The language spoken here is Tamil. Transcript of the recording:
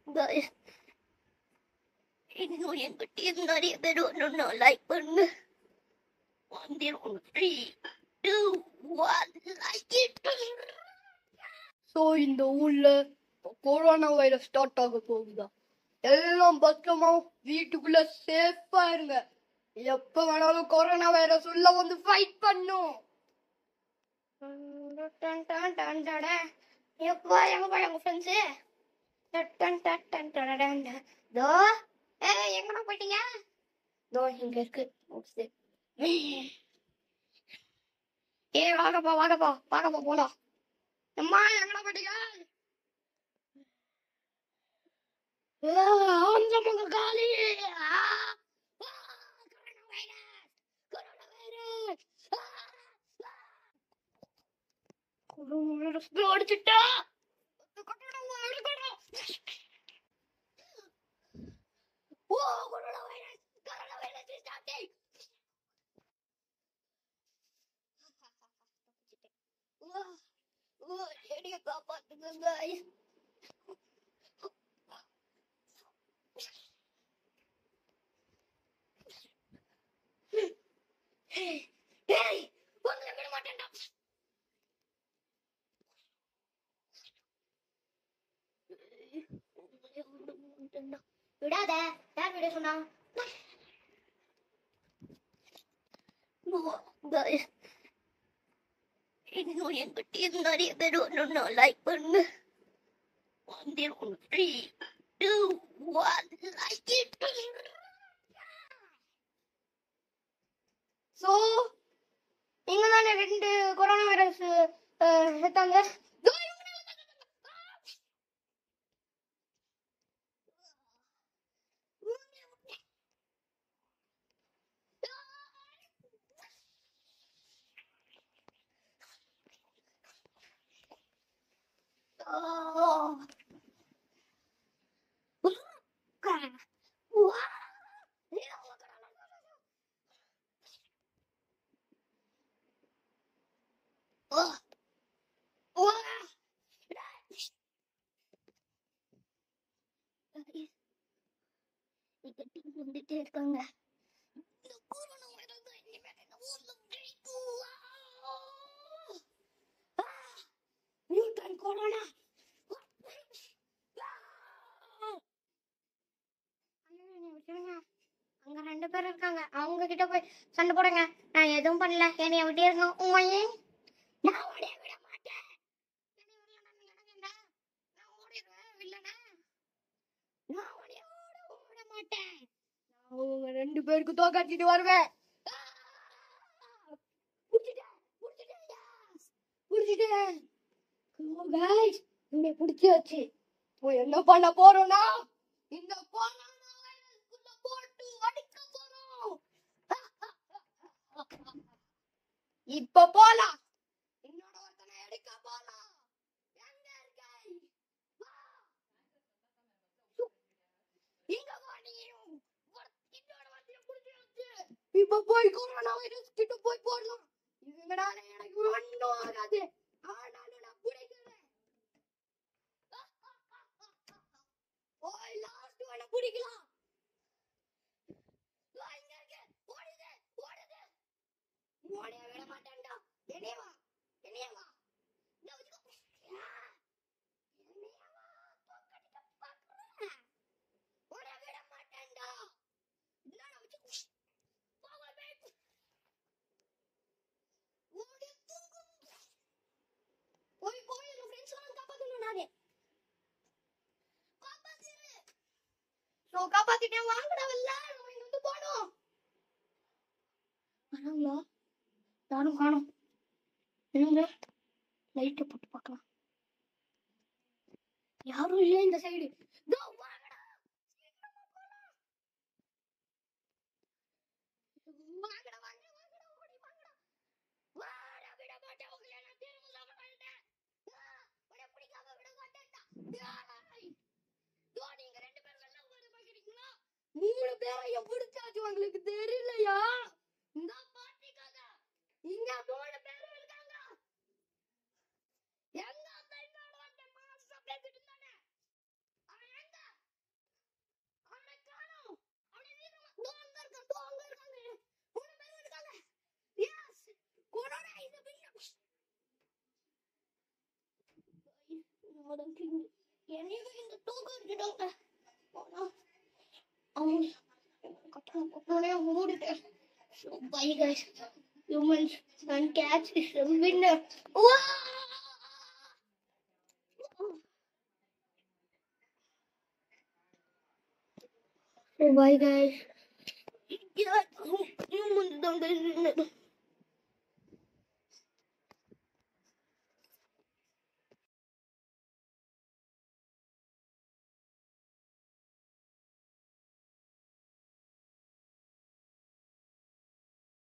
guys. இன்னும் எங்க டீம் நிறைய பேர் வரணும்னா லைக் பண்ணு வந்துடும் three two one like it so இந்த ஊர்ல கொரோனா வைரஸ் ஸ்டார்ட் ஆக போகுதா எல்லாம் பத்திரமா வீட்டுக்குள்ள சேஃபா இருங்க எப்ப வேணாலும் கொரோனா வைரஸ் உள்ள வந்து ஃபைட் பண்ணும் எப்போ எங்க போய் எங்க ஃப்ரெண்ட்ஸு தோ ஏ எங்கடா போயிட்டீங்க தோ இங்க இருக்கு ஓகே ஏ வாங்கப்பா வாங்கப்பா வாங்கப்பா போலாம் அம்மா எங்கடா போயிட்டீங்க அந்த முக காலி ஆ! ஆ! கொரோனா வைரஸ் கொரோனா வைரஸ் ஆ! கொரோனா வைரஸ் அடிச்சுட்டா கொரோனா எடுக்கணும் ஓ corona virus corona virus starting ஓ ஓ என்னைய காப்பாத்துங்க guys டேய் உங்களை விட மாட்டேன்டா உங்களை விட மாட்டேன்டா. விடாத யார் விட சொன்னா guys இன்னும் எங்க டீம் நிறைய பேர் வரணும்னா லைக் பண்ணு வந்துடும் three two one like it so இங்க தானே ரெண்டு கொரோனா வைரஸ் செத்தாங்க இதோ இவங்க மேல தாங்க. Oh. வந்துட்டே இருக்காங்க இந்த கொரோனா வைரஸ் தான் இனிமேல் இந்த ஊர்ல ஜெயிக்கும். ஆ! நியூட்டன் கொரோனா அங்க ரெண்டு பேர் இருக்காங்க அவங்க கிட்ட போய் சண்டை போடுங்க நான் எதுவும் பண்ணல என்னைய விட்டே இருக்கோம் உம்மையே. நான் ஓடிய விட மாட்டேன் என்னைய விடலன்னா நீ எனக்கு என்ன? நான் ஓடிடுவேன் இல்லைன்னா நான் ஓடிய ஓட விட மாட்டேன் நான் உங்க ரெண்டு பேருக்கு தோக்கடிச்சிட்டு வருவேன் ஆ! புடிச்சிட்டேன் புடிச்சிட்டேன் yes. புடிச்சிட்டேன் Come on, guys. உன்னை பிடிச்சாச்சு இப்போ என்ன பண்ண போறோம்னா இந்த கொரோனா வைரஸ்குள்ள போட்டு அடிக்க போறோம் இப்ப போலாம் என்னோட ஒருத்தனை எடுக்க போலாம் எங்க இருக்க வா. சு. இங்க வா நீயும். ஒரு- இன்னொரு வாட்டியை பிடிச்சாச்சு. இப்ப போய் கொரோனா வைரஸ் கிட்ட போய் போடலாம் இதுங்கடால எனக்கு ஒண்ணும் ஆகாது ஆனாலும் நான் பிடிக்கிறேன் ஓய் லாஸ்ட் ஒன்ன பிடிக்கலாம் இதோ இங்க இருக்கு ஓடுது ஓடுது ஓடிய விட மாட்டேன்டா என்னைய வா என்னைய வா இதோ வச்சுக்கோ. ஆ, என்னைய வா தோக்கடிக்க பார்க்கறேன். ஓடிய விட மாட்டேன்டா என்னடா வச்சுக்கோ. Power back. ஓடி தூங்கு. போய் போய் எங்க ஃப்ரெண்ட்ஸ் எல்லாம் காப்பாத்தணும் நானே காப்பாத்திரு சோ காப்பாத்திட்டேன் வாங்கடா வெல்ல நம்ம இங்க வந்து போனோம் வராங்களா யாரும் காணோம் என்னங்க லைட்டை போட்டு பார்க்கலாம் யாரும் இல்லை இந்த சைடு வாங்கடா சீக்கிரமா போலாம் வாங்கடா வாங்கடா வாங்கடா ஓடி வாங்கடா வாடா விட மாட்டேன் உங்களை நான் திரும்ப சொல்ல மாட்டேன் உன்னை பிடிக்காம விட மாட்டேன்டா ஏய். இதோ நீங்க ரெண்டு பேரும் வெள்ளை ஓட பாக்குறீங்களா மூணு பேரையும் பிடிச்சாச்சு உங்களுக்கு தெரியலையா இந்த பாட்டி கதை இங்க மூணு பேரும் இருக்காங்க எங்க அந்த இன்னொரு வந்து மாசம் பேசிட்டு இருந்தானே அவன் எங்க அதான் king. என்னையும் இந்த தூக்கம் வச்சுட்டாங்க ஆனா அவங்க கட்டணம் கட்டணே மூடிட்டேன் So bye guys. Humans and cats is the winner. Wow! So bye guys. Yeah, humans don't